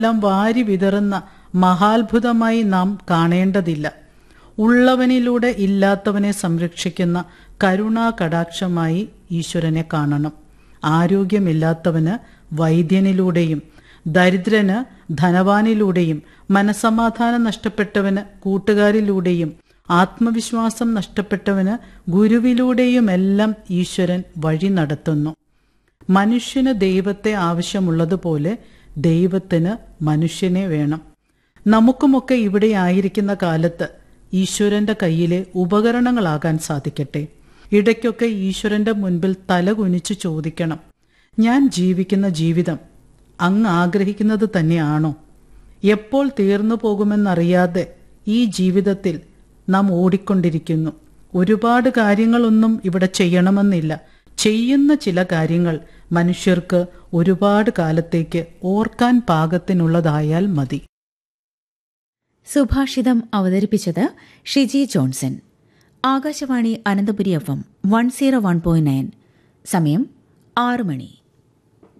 എല്ലാം വാരി വിതറുന്ന മഹാത്ഭുതമായി നാം കാണേണ്ടതില്ല ഉള്ളവനിലൂടെ ഇല്ലാത്തവനെ സംരക്ഷിക്കുന്ന കരുണാ കടാക്ഷമായി ഈശ്വരനെ കാണണം ആരോഗ്യമില്ലാത്തവന് വൈദ്യനിലൂടെയും ദരിദ്രന് ധനവാനിലൂടെയും മനസമാധാനം നഷ്ടപ്പെട്ടവന് കൂട്ടുകാരിലൂടെയും ആത്മവിശ്വാസം നഷ്ടപ്പെട്ടവന് ഗുരുവിലൂടെയുമെല്ലാം ഈശ്വരൻ വഴി നടത്തുന്നു മനുഷ്യന് ദൈവത്തെ ആവശ്യമുള്ളതുപോലെ ദൈവത്തിന് മനുഷ്യനെ വേണം നമുക്കുമൊക്കെ ഇവിടെ ആയിരിക്കുന്ന കാലത്ത് ഈശ്വരന്റെ കയ്യിലെ ഉപകരണങ്ങളാകാൻ സാധിക്കട്ടെ ഇടയ്ക്കൊക്കെ ഈശ്വരന്റെ മുൻപിൽ തല കുനിച്ചു ചോദിക്കണം ഞാൻ ജീവിക്കുന്ന ജീവിതം അങ്ങ് ആഗ്രഹിക്കുന്നത് തന്നെയാണോ എപ്പോൾ തീർന്നു പോകുമെന്നറിയാതെ ഈ ജീവിതത്തിൽ നാം ഓടിക്കൊണ്ടിരിക്കുന്നു ഒരുപാട് കാര്യങ്ങളൊന്നും ഇവിടെ ചെയ്യണമെന്നില്ല ചെയ്യുന്ന ചില കാര്യങ്ങൾ മനുഷ്യർക്ക് ഒരുപാട് കാലത്തേക്ക് ഓർക്കാൻ പാകത്തിനുള്ളതായാൽ മതി സുഭാഷിതം അവതരിപ്പിച്ചത് Shiji Johnson Akashvani Ananthapuri F M one zero one point nine സമയം ആറ് മണി